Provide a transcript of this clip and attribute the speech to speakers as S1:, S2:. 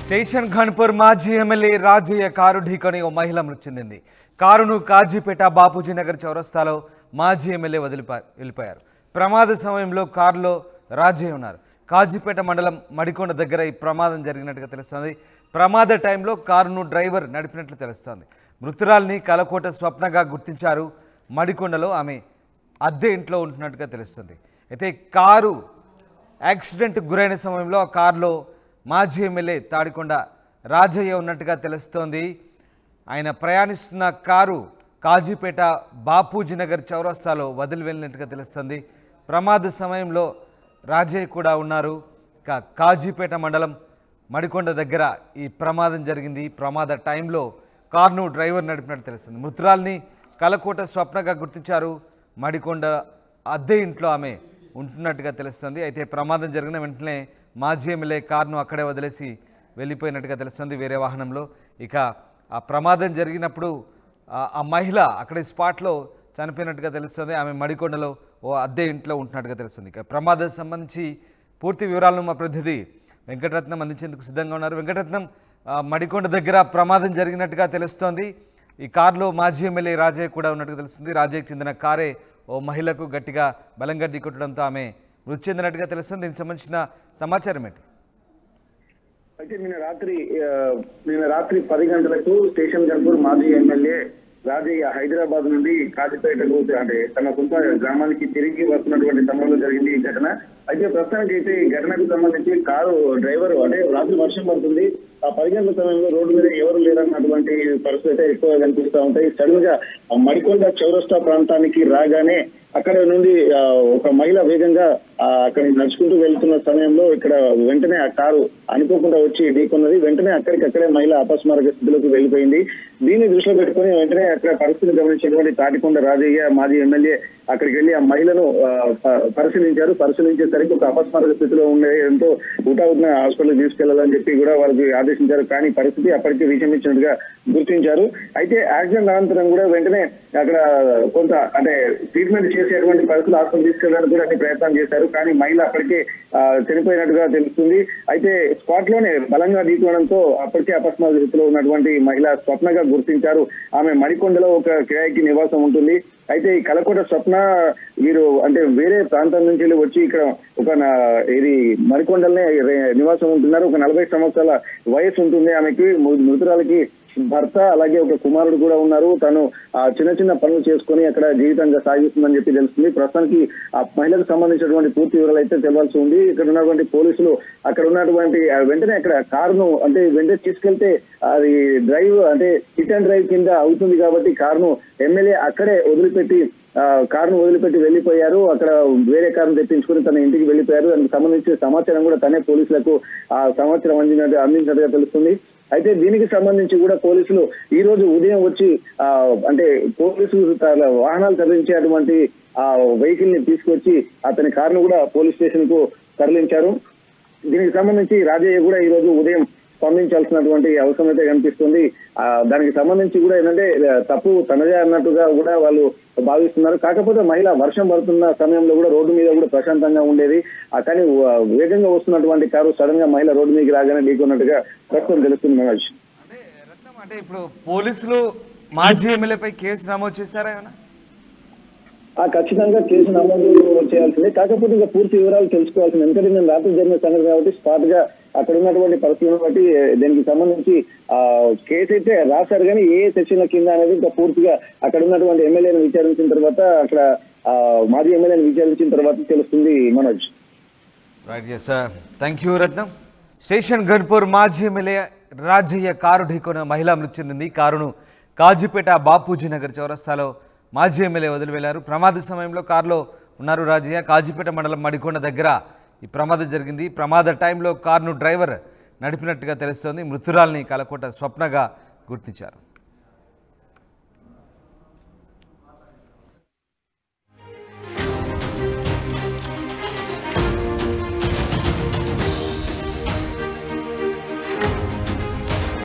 S1: station Ghanpur మాజీ ఎమ్మెల్యే Rajaiah car ఢీకొని ఓ మహిళ మృతి చెందింది కారును కాజీపేట బాపూజీ నగర్ చౌరస్తాలో మాజీ ఎమ్మెల్యే వదిలిపా వెళ్ళిపోయారు ప్రమాద సమయంలో కారులో రాజయ్య ఉన్నారు కాజీపేట మండలం మడికొండ దగ్గర ఈ ప్రమాదం జరిగినట్టుగా తెలుస్తోంది ప్రమాద టైంలో కారును డ్రైవర్ నడిపినట్లు తెలుస్తోంది మృతురాల్ని కలకోట స్వప్నగా గుర్తించారు మడికొండలో ఆమె అద్దె ఇంట్లో ఉంటున్నట్టుగా తెలుస్తుంది అయితే కారు యాక్సిడెంట్ గురైన సమయంలో ఆ కారులో మాజీ ఎమ్మెల్యే తాడికొండ రాజయ్య ఉన్నట్టుగా తెలుస్తోంది ఆయన ప్రయాణిస్తున్న కారు కాజీపేట బాపూజీ నగర్ చౌరస్తాలో వదిలి వెళ్ళినట్టుగా తెలుస్తుంది ప్రమాద సమయంలో రాజయ్య కూడా ఉన్నారు ఇక కాజీపేట మండలం మడికొండ దగ్గర ఈ ప్రమాదం జరిగింది ఈ ప్రమాద టైంలో కారును డ్రైవర్ నడిపినట్టు తెలుస్తుంది మృతురాల్ని కలకోట స్వప్నగా గుర్తించారు మడికొండ అద్దె ఇంట్లో ఆమె ఉంటున్నట్టుగా తెలుస్తుంది అయితే ప్రమాదం జరిగిన వెంటనే మాజీ ఎమ్మెల్యే కారును అక్కడే వదిలేసి వెళ్ళిపోయినట్టుగా తెలుస్తుంది వేరే వాహనంలో ఇక ఆ ప్రమాదం జరిగినప్పుడు ఆ- ఆ మహిళ అక్కడే స్పాట్లో చనిపోయినట్టుగా తెలుస్తుంది ఆమె మడికొండలో ఓ అద్దె ఇంట్లో ఉంటున్నట్టుగా తెలుస్తుంది ఇక ప్రమాదం సంబంధించి పూర్తి వివరాలను మా ప్రతినిధి వెంకటరత్నం అందించేందుకు సిద్ధంగా ఉన్నారు వెంకటరత్నం ఆ, మడికొండ దగ్గర ప్రమాదం జరిగినట్టుగా తెలుస్తోంది ఈ కారులో మాజీ ఎమ్మెల్యే రాజయ్య కూడా ఉన్నట్టుగా తెలుస్తుంది రాజయ్యకు చెందిన కారే ఓ మహిళకు గట్టిగా బలంగా ఢీకొట్టడంతో ఆమె మృతి చెందినట్టుగా తెలుస్తుంది దీనికి సంబంధించిన సమాచారం ఏంటి
S2: అయితే నిన్న రాత్రి ఆ, నిన్న రాత్రి పది గంటలకు స్టేషన్ గన్పూర్ మాజీ ఎమ్మెల్యే రాజయ్య హైదరాబాద్ నుండి కాజీపేటకు అంటే తన సొంత గ్రామానికి తిరిగి వస్తున్నటువంటి సమయంలో జరిగింది ఈ ఘటన అయితే ప్రస్తుతానికి అయితే ఈ ఘటనకు సంబంధించి కారు డ్రైవర్ అంటే రాత్రి వర్షం పడుతుంది ఆ పది గంటల సమయంలో రోడ్డు మీద ఎవరు లేరన్నటువంటి పరిస్థితి అయితే ఎక్కువ కనిపిస్తూ ఉంటాయి సడన్ గా ఆ మడికొండ చౌరస్తా ప్రాంతానికి రాగానే అక్కడ నుండి ఆ, ఒక మహిళ వేగంగా ఆ, అక్కడి నుంచి నడుచుకుంటూ వెళ్తున్న సమయంలో ఇక్కడ వెంటనే ఆ కారు అనుకోకుండా వచ్చి ఢీకొన్నది వెంటనే అక్కడికక్కడే మహిళ అపస్మారక స్థితిలోకి వెళ్ళిపోయింది దీన్ని దృష్టిలో పెట్టుకుని వెంటనే అక్కడ పరిస్థితిని గమనించినటువంటి తాటికొండ రాజయ్య మాజీ ఎమ్మెల్యే అక్కడికి వెళ్లి ఆ మహిళను ఆ, ప- పరిశీలించారు పరిశీలించేసరికి ఒక అపస్మారక స్థితిలో ఉండడంతో హుటాహుటిన హాస్పిటల్ తీసుకెళ్లాలని చెప్పి కూడా వారికి ఆదేశించారు కానీ పరిస్థితి అప్పటికి విషమించినట్టుగా గుర్తించారు అయితే యాక్సిడెంట్ అనంతరం కూడా వెంటనే అక్కడ కొంత అంటే ట్రీట్మెంట్ చేసేటువంటి పరిస్థితులు హాస్పిటల్ తీసుకెళ్ళడానికి కూడా అన్ని ప్రయత్నం చేశారు కానీ మహిళ అప్పటికే ఆ, చనిపోయినట్టుగా తెలుస్తుంది అయితే స్పాట్ లోనే బలంగా ఢీకోవడంతో అప్పటికే అపస్మార స్థితిలో ఉన్నటువంటి మహిళ స్వప్నగా గుర్తించారు ఆమె మడికొండలో ఒక కిరాయికి నివాసం ఉంటుంది అయితే ఈ కలకోట స్వప్న వీరు అంటే వేరే ప్రాంతం నుంచి వెళ్ళి వచ్చి ఇక్కడ ఒక నా- ఇది మరికొండలనే రే- నివాసం ఉంటున్నారు ఒక నలభై సంవత్సరాల వయసు ఉంటుంది ఆమెకి మృ- మృతురాలకి భర్త అలాగే ఒక కుమారుడు కూడా ఉన్నారు తను ఆ చిన్న చిన్న పనులు చేసుకొని అక్కడ జీవితంగా సాగిస్తుందని చెప్పి తెలుస్తుంది ప్రస్తుతానికి ఆ మహిళకు సంబంధించినటువంటి పూర్తి వివరాలు అయితే తెలియాల్సి ఉంది ఇక్కడ ఉన్నటువంటి పోలీసులు అక్కడ ఉన్నటువంటి ఆ వెంటనే అక్కడ కారును అంటే వెంటనే తీసుకెళ్తే అది డ్రైవ్ అంటే హిట్ అండ్ డ్రైవ్ కింద అవుతుంది కాబట్టి కారును ఎమ్మెల్యే అక్కడే వదిలిపెట్టి ఆ, కారును వదిలిపెట్టి వెళ్ళిపోయారు అక్కడ వేరే కారును తెప్పించుకుని తన ఇంటికి వెళ్ళిపోయారు దానికి సంబంధించిన సమాచారం కూడా తనే పోలీసులకు ఆ సమాచారం అందినట్టు అందించినట్టుగా తెలుస్తుంది అయితే దీనికి సంబంధించి కూడా పోలీసులు ఈ రోజు ఉదయం వచ్చి ఆ అంటే పోలీసులు తన వాహనాలు తరలించేటువంటి ఆ వెహికల్ ని తీసుకొచ్చి అతని కారును కూడా పోలీస్ స్టేషన్ కు తరలించారు దీనికి సంబంధించి రాజయ్య కూడా ఈ రోజు ఉదయం స్పందించాల్సినటువంటి అవసరం అయితే కనిపిస్తుంది ఆ దానికి సంబంధించి కూడా ఏంటంటే ఆ, తప్పు తనదే అన్నట్టుగా కూడా వాళ్ళు భావిస్తున్నారు కాకపోతే మహిళ వర్షం పడుతున్న సమయంలో కూడా రోడ్డు మీద కూడా ప్రశాంతంగా ఉండేది ఆ కానీ ఆ, వేగంగా వస్తున్నటువంటి కారు సడన్ గా మహిళ రోడ్డు మీదకి రాగానే ఢీకొన్నట్టుగా ప్రస్తుతం తెలుస్తుంది మనోజ్
S1: అంటే రత్నం అంటే ఇప్పుడు పోలీసులు మాజీ ఎమ్మెల్యేపై కేసు నమోదు చేశారా ఏమైనా
S2: ఆ ఖచ్చితంగా కేసు నమోదు చేయాల్సిందే కాకపోతే ఇంకా పూర్తి వివరాలు తెలుసుకోవాల్సింది ఎందుకంటే నేను రాత్రి జరిగిన సంగతి కాబట్టి స్పాట్ గా అక్కడ ఉన్నటువంటి పరిస్థితులను బట్టి ఏ, దీనికి సంబంధించి ఆ కేసు అయితే రాశారు కానీ ఏ సెక్షన్ల కింద అనేది ఇంకా పూర్తిగా అక్కడ ఉన్నటువంటి ఎమ్మెల్యేని విచారించిన తర్వాత అక్కడ ఆ, మాజీ ఎమ్మెల్యేని విచారించిన తర్వాత తెలుస్తుంది Manoj
S1: right yes sir thank you Ratnam station Ghanpur మాజీ ఎమ్మెల్యే రాజయ్య కారు ఢీకొన మహిళ మృతి చెందింది కారును కాజీపేట బాపూజీ నగర్ చౌరస్తాలో మాజీ ఎమ్మెల్యే వదిలి వెళ్లారు ప్రమాద సమయంలో కారులో ఉన్నారు రాజయ్య కాజీపేట మండలం మడికొండ దగ్గర ఈ ప్రమాదం జరిగింది ప్రమాద టైంలో కారును డ్రైవర్ నడిపినట్టుగా తెలుస్తోంది మృతురాల్ని కలకోట స్వప్నగా గుర్తించారు